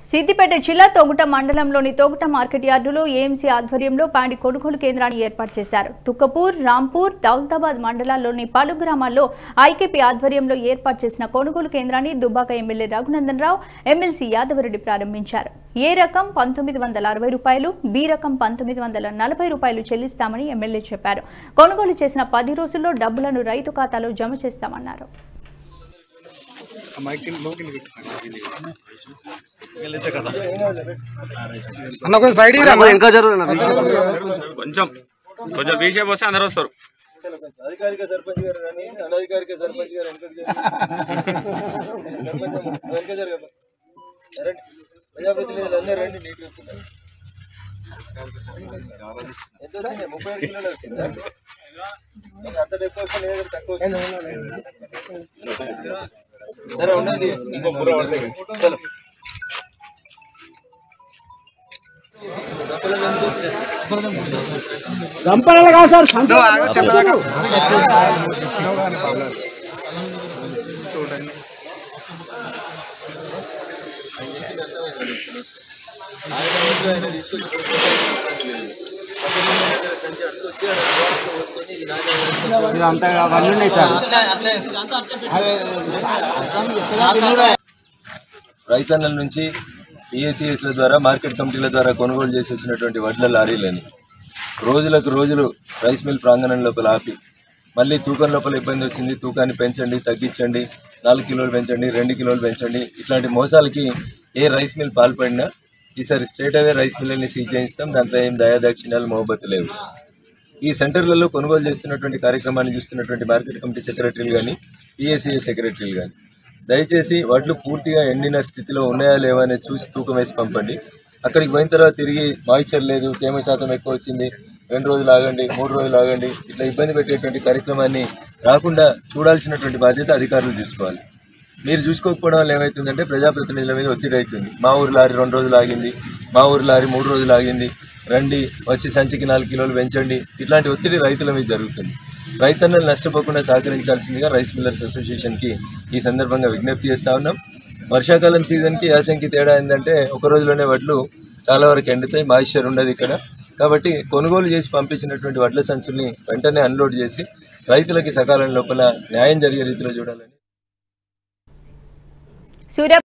సిద్దిపేట జిల్లా తోగుట మండలంలోని తోగుట మార్కెట్ యార్డులో ఏఎంసీ ఆధ్వర్యంలో పాడి కొనుగోలు కేంద్రాన్ని ఏర్పాటు చేశారు తుక్కపూర్ రాంపూర్ దౌలతాబాద్ మండలాల్లోని పలు గ్రామాల్లో ఐకేపీ ఆధ్వర్యంలో ఏర్పాటు చేసిన కొనుగోలు కేంద్రాన్ని దుబ్బాక ఎమ్మెల్యే రఘునందన్ రావు ఎమ్మెల్సీ యాదవరెడ్డి ప్రారంభించారు ఏ రకం పంతొమ్మిది వందల అరవై రూపాయలు బి రకం పంతొమ్మిది వందల నలభై రూపాయలు చెల్లిస్తామని ఎమ్మెల్యే చెప్పారు కొనుగోలు చేసిన పది రోజుల్లో డబ్బులను రైతు ఖాతాలో జమ చేస్తామన్నారు అన్న కొంచెం సైడ్ ఇరా ఇంకా జరుగు కొంచెం కొంచెం బీచే పోస్తే అందరూ వస్తారు అధికారిక సర్పంచ్ గారు కానీ అనధికారిక సర్పంచ్ గారు వెనక సర్పంచ్ వెనక జరగదు రండి ప్రజాప్రతినిధులు అందరూ రండి నీట్గా కూర్చోండి. ఎంత వచ్చింది ముప్పై ఐదు కిలోలు వచ్చిందా నీకు అంత ఎక్కువ వస్తే నీ దగ్గర తక్కువ వచ్చింది. సరే ఉండండి ఇంకో బుర్ర పడతాయి చలో సంచి అట్టుకొచ్చి ఆడ బాక్స్లో పోసుకొని ఇది నాదే అంతా అవన్నీ ఉన్నాయి సార్ రైతన్నల నుంచి ఈఏసీఎస్ల ద్వారా మార్కెట్ కమిటీల ద్వారా కొనుగోలు చేసి వచ్చినటువంటి వడ్ల లారీలని రోజులకు రోజులు రైస్ మిల్ ప్రాంగణం లోపల ఆపి మళ్ళీ తూకం లోపల ఇబ్బంది వచ్చింది తూకాన్ని పెంచండి తగ్గించండి నాలుగు కిలోలు పెంచండి రెండు కిలోలు పెంచండి ఇట్లాంటి మోసాలకి ఏ రైస్ మిల్ పాల్పడినా ఈసారి స్ట్రేట్ అవే రైస్ మిల్ని సీజ్ చేయిస్తాం దాంట్లో ఏం దయాదాక్షిణ్యాలు మోహబత్తు లేవు ఈ సెంటర్లలో కొనుగోలు చేస్తున్నటువంటి కార్యక్రమాన్ని చూస్తున్నటువంటి మార్కెట్ కమిటీ సెక్రటరీలు కానీ పిఎస్సిఏ సెక్రటరీలు కానీ దయచేసి వడ్లు పూర్తిగా ఎండిన స్థితిలో ఉన్నాయా లేవా అనేది చూసి తూకం వేసి పంపండి అక్కడికి పోయిన తర్వాత తిరిగి మాయిశ్చర్ లేదు తేమ శాతం ఎక్కువ వచ్చింది రెండు రోజులు ఆగండి మూడు రోజులు ఆగండి ఇట్లా ఇబ్బంది పెట్టేటువంటి కార్యక్రమాన్ని రాకుండా చూడాల్సినటువంటి బాధ్యత అధికారులు చూసుకోవాలి మీరు చూసుకోకపోవడం వల్ల ఏమవుతుందంటే ప్రజాప్రతినిధుల మీద ఒత్తిడి అవుతుంది మా ఊరు లారీ రెండు రోజులు ఆగింది మా ఊరు లారీ మూడు రోజులు ఆగింది రండి వచ్చి సంచికి నాలుగు కిలోలు పెంచండి ఇట్లాంటి ఒత్తిడి రైతుల మీద జరుగుతుంది రైతన్నలు నష్టపోకుండా సహకరించాల్సిందిగా రైస్ మిల్లర్స్ అసోసియేషన్కి ఈ సందర్భంగా విజ్ఞప్తి చేస్తా ఉన్నాం వర్షాకాలం సీజన్కి యాసంకి తేడా ఏంటంటే ఒక రోజులోనే వడ్లు చాలా వరకు ఎండుతాయి మాయిశ్చర్ ఉండదు ఇక్కడ కాబట్టి కొనుగోలు చేసి పంపించినటువంటి వడ్ల సంచుల్ని వెంటనే అన్లోడ్ చేసి రైతులకి సకాలం లోపల న్యాయం జరిగే రీతిలో చూడాలని సూర్య